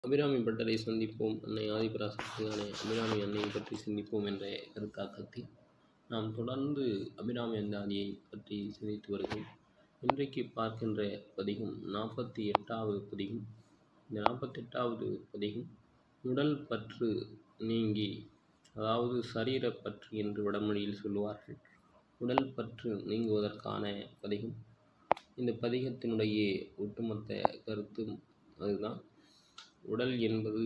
அபிராமி பட்டரை சந்திப்போம் அன்னை ஆதிபராசக்தியான அபிராமி அன்னையை பற்றி சிந்திப்போம் என்ற கருத்தாக்கத்தில் நாம் தொடர்ந்து அபிராமி அந்தாதியை பற்றி சிந்தித்து வருகிறோம் இன்றைக்கு பார்க்கின்ற பதிகம் நாற்பத்தி எட்டாவது பதிகம் இந்த நாற்பத்தெட்டாவது பதிகம் உடல் பற்று நீங்கி அதாவது சரீரப்பற்று என்று வடமொழியில் சொல்லுவார்கள் உடல் பற்று நீங்குவதற்கான பதிகம் இந்த பதிகத்தினுடைய ஒட்டுமொத்த கருத்தும் அதுதான் உடல் என்பது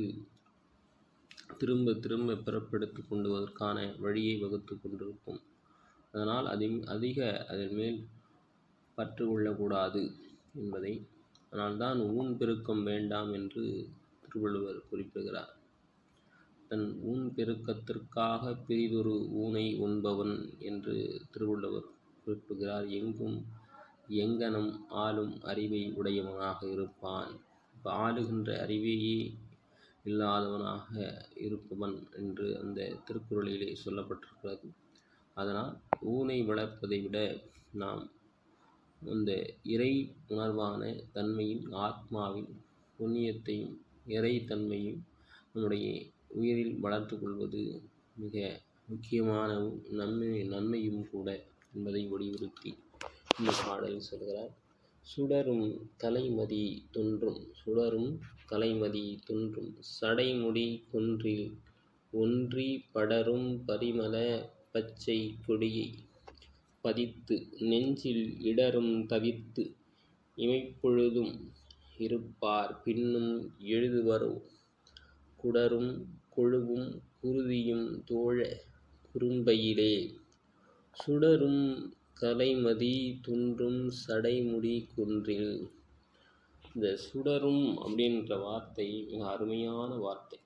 திரும்ப திரும்ப பிறப்பெடுத்து கொண்டுவதற்கான வழியை வகுத்து கொண்டிருக்கும் அதனால் அதி அதிக அதன் மேல் பற்று கொள்ளக்கூடாது என்பதை அதனால்தான் ஊன் பெருக்கம் வேண்டாம் என்று திருவள்ளுவர் குறிப்பிடுகிறார் தன் ஊன் பெருக்கத்திற்காக பெரிதொரு ஊனை உண்பவன் என்று திருவள்ளுவர் குறிப்பிடுகிறார் எங்கும் எங்கனம் ஆளும் அறிவை உடையவனாக இருப்பான் இப்போ ஆளுகின்ற அறிவையே இல்லாதவனாக இருப்பவன் என்று அந்த திருக்குறளிலே சொல்லப்பட்டிருக்கிறது அதனால் ஊனை வளர்ப்பதை விட நாம் அந்த இறை உணர்வான தன்மையின் ஆத்மாவின் புண்ணியத்தையும் இறைத்தன்மையும் நம்முடைய உயிரில் வளர்த்து கொள்வது மிக முக்கியமான நன்மை நன்மையும் கூட என்பதை வலியுறுத்தி இந்த பாடல் சொல்கிறார் சுடரும் கலைமதி துன்றும் சுடரும் கலைமதி துன்றும் சடைமுடி குன்றில் ஒன்றி படரும் பரிமள பச்சை கொடியை பதித்து நெஞ்சில் இடரும் தவிர்த்து இமைப்பொழுதும் இருப்பார் பின்னும் எழுதுவரோ குடரும் கொழுவும் குருதியும் தோழ குறும்பையிலே சுடரும் கலைமதி துன்றும் சடைமுடி குன்றில் இந்த சுடரும் அப்படின்ற வார்த்தை மிக அருமையான வார்த்தை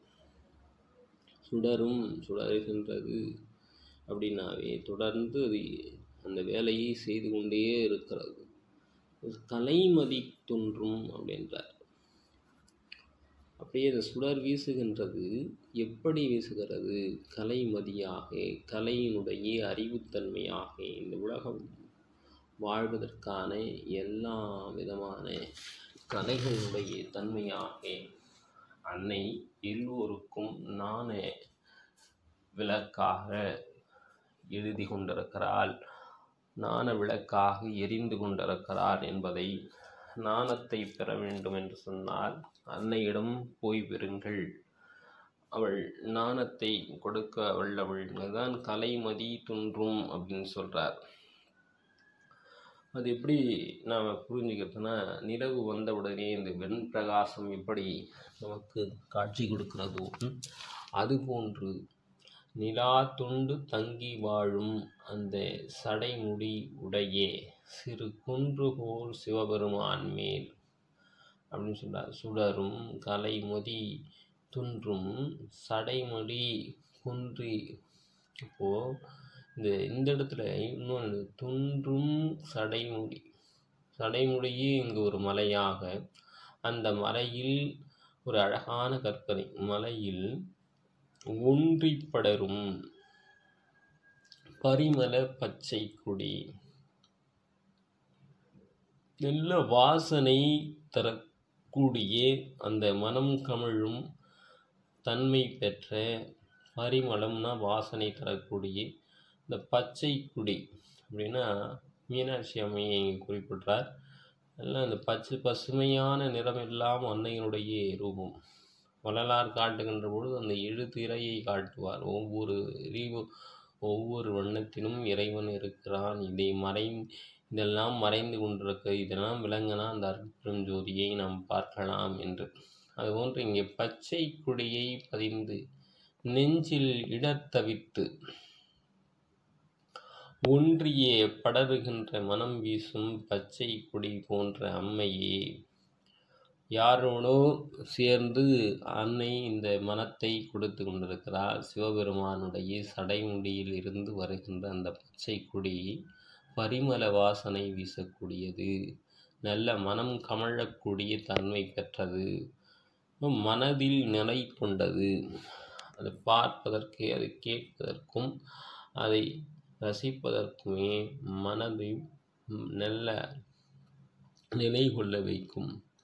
சுடரும் சுடருகின்றது அப்படின்னாவே தொடர்ந்து அது அந்த வேலையை செய்து கொண்டே இருக்கிறது கலைமதி துன்றும் அப்படின்றார் அப்படியே அந்த சுடர் வீசுகின்றது எப்படி வீசுகிறது கலைமதியாக கலையினுடைய அறிவுத்தன்மையாக இந்த உலகம் வாழ்வதற்கான எல்லா விதமான கலைகளுடைய தன்மையாக அன்னை எல்லோருக்கும் நாண விளக்காக எழுதி கொண்டிருக்கிறாள் நாண விளக்காக எரிந்து கொண்டிருக்கிறாள் என்பதை நாணத்தை பெற வேண்டும் என்று சொன்னால் அன்னையிடம் போய் பெறுங்கள் அவள் நாணத்தை கொடுக்க வல்லவள் அதுதான் கலைமதி துன்றும் அப்படின்னு சொல்கிறார் அது எப்படி நாம் புரிஞ்சுக்கிறதுனா நிலவு வந்தவுடனே இந்த வெண் பிரகாசம் எப்படி நமக்கு காட்சி கொடுக்கிறதோ அதுபோன்று நிலா துண்டு தங்கி வாழும் அந்த சடைமுடி உடைய சிறு குன்று போல் சிவபெருமான் மேல் அப்படின்னு சொல்கிறார் சுடரும் கலைமதி துன்றும் சடைமுடி குன்றி இப்போது இந்த இந்த இடத்துல இன்னொன்று துன்றும் சடைமுடி சடைமுடியே இங்கு ஒரு மலையாக அந்த மலையில் ஒரு அழகான கற்பனை மலையில் ஒன்றி படரும் பரிமள பச்சை கொடி நல்ல வாசனை தரக்கூடிய அந்த மனம் கமிழும் தன்மை பெற்ற பரிமளம்னா வாசனை தரக்கூடிய இந்த பச்சை குடி அப்படின்னா மீனாட்சி அம்மையை இங்கே குறிப்பிட்றார் எல்லாம் இந்த பச்சை பசுமையான நிறம் எல்லாம் அன்னையினுடைய ரூபம் வள்ளலார் காட்டுகின்ற பொழுது அந்த எழுத்திரையை காட்டுவார் ஒவ்வொரு ரீவு ஒவ்வொரு வண்ணத்திலும் இறைவன் இருக்கிறான் இதை மறை இதெல்லாம் மறைந்து கொண்டிருக்க இதெல்லாம் விளங்கினா அந்த அற்புதம் ஜோதியை நாம் பார்க்கலாம் என்று அதுபோன்று இங்கே பச்சை கொடியை பதிந்து நெஞ்சில் இடத்தவித்து ஒன்றிய படருகின்ற மனம் வீசும் பச்சை கொடி போன்ற அம்மையே யாரோடோ சேர்ந்து அன்னை இந்த மனத்தை கொடுத்து கொண்டிருக்கிறார் சிவபெருமானுடைய சடைமுடியில் இருந்து வருகின்ற அந்த பச்சை கொடி பரிமள வாசனை வீசக்கூடியது நல்ல மனம் கமழக்கூடிய தன்மை பெற்றது மனதில் நிலை கொண்டது அதை பார்ப்பதற்கு அதை கேட்பதற்கும் அதை ரசிப்பதற்குமே மனதை நல்ல நிலை கொள்ள வைக்கும்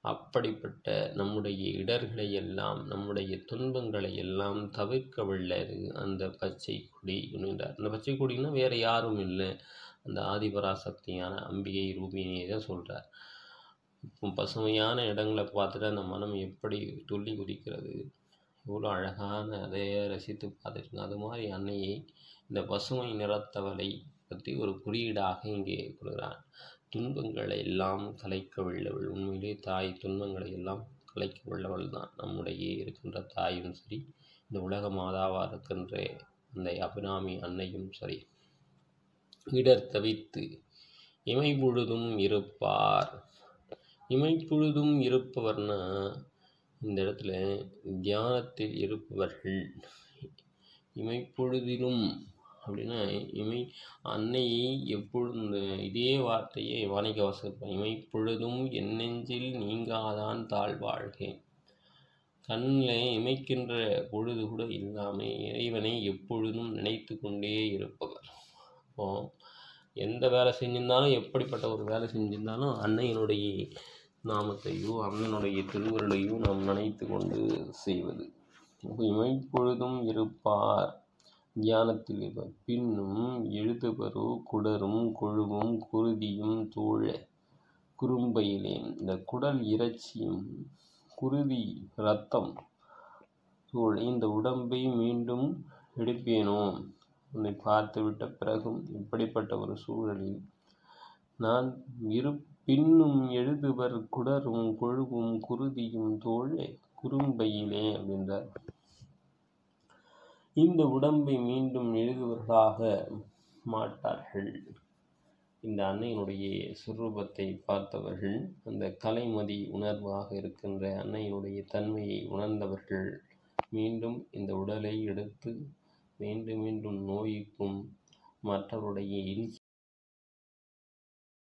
அப்படிப்பட்ட நம்முடைய இடர்களை எல்லாம் நம்முடைய துன்பங்களை எல்லாம் தவிர்க்க வல்லது அந்த பச்சை கொடி என்கிறார் அந்த பச்சை கொடின்னா வேறு யாரும் இல்லை அந்த ஆதிபராசக்தியான அம்பிகை ரூபினியை தான் சொல்கிறார் இப்போ பசுமையான இடங்களை பார்த்துட்டு அந்த மனம் எப்படி துள்ளி குதிக்கிறது எவ்வளோ அழகான அதை ரசித்து பார்த்துருக்கோம் அது மாதிரி அன்னையை இந்த பசுமை நிறத்தவளை பற்றி ஒரு குறியீடாக இங்கே கொடுக்குறான் துன்பங்களை எல்லாம் கலைக்க வல்லவள் உண்மையிலே தாய் துன்பங்களை எல்லாம் கலைக்க வல்லவள் தான் நம்முடைய இருக்கின்ற தாயும் சரி இந்த உலக மாதாவாக இருக்கின்ற அந்த அபிராமி அன்னையும் சரி இடர் தவித்து இமை பொழுதும் இருப்பார் இமை பொழுதும் இருப்பவர்னா இந்த இடத்துல தியானத்தில் இருப்பவர்கள் இமைப்பொழுதிலும் அப்படின்னா இமை அன்னையை எப்பொழுதும் இந்த இதே வார்த்தையை வாணிக்க வாசிப்பேன் இமைப்பொழுதும் என் நெஞ்சில் நீங்காதான் தாழ்வாழ்க கண்ணில் இமைக்கின்ற பொழுது கூட இல்லாமல் இறைவனை எப்பொழுதும் நினைத்து கொண்டே இருப்பவர் இப்போ எந்த வேலை செஞ்சிருந்தாலும் எப்படிப்பட்ட ஒரு வேலை செஞ்சிருந்தாலும் அன்னையினுடைய நாமத்தையோ அண்ணனுடைய திருவருளையோ நாம் நினைத்து கொண்டு செய்வது இமைப்பொழுதும் இருப்பார் தியானத்தில் இருப்பார் பின்னும் எழுதுபரு குடரும் கொழுவும் குருதியும் தூழ குறும்பையிலே இந்த குடல் இறைச்சியும் குருதி இரத்தம் சூழ இந்த உடம்பை மீண்டும் எடுப்பேனோ உன்னை பார்த்துவிட்ட பிறகும் இப்படிப்பட்ட ஒரு சூழலில் நான் இரு பின்னும் எழுதுவர் குடரும் கொழுவும் குருதியும் தோழ குறும்பையிலே அப்படின்றார் இந்த உடம்பை மீண்டும் எழுதுவதாக மாட்டார்கள் இந்த அன்னையினுடைய சுரூபத்தை பார்த்தவர்கள் அந்த கலைமதி உணர்வாக இருக்கின்ற அன்னையினுடைய தன்மையை உணர்ந்தவர்கள் மீண்டும் இந்த உடலை எடுத்து மீண்டும் மீண்டும் நோய்க்கும் மற்றவருடைய இன்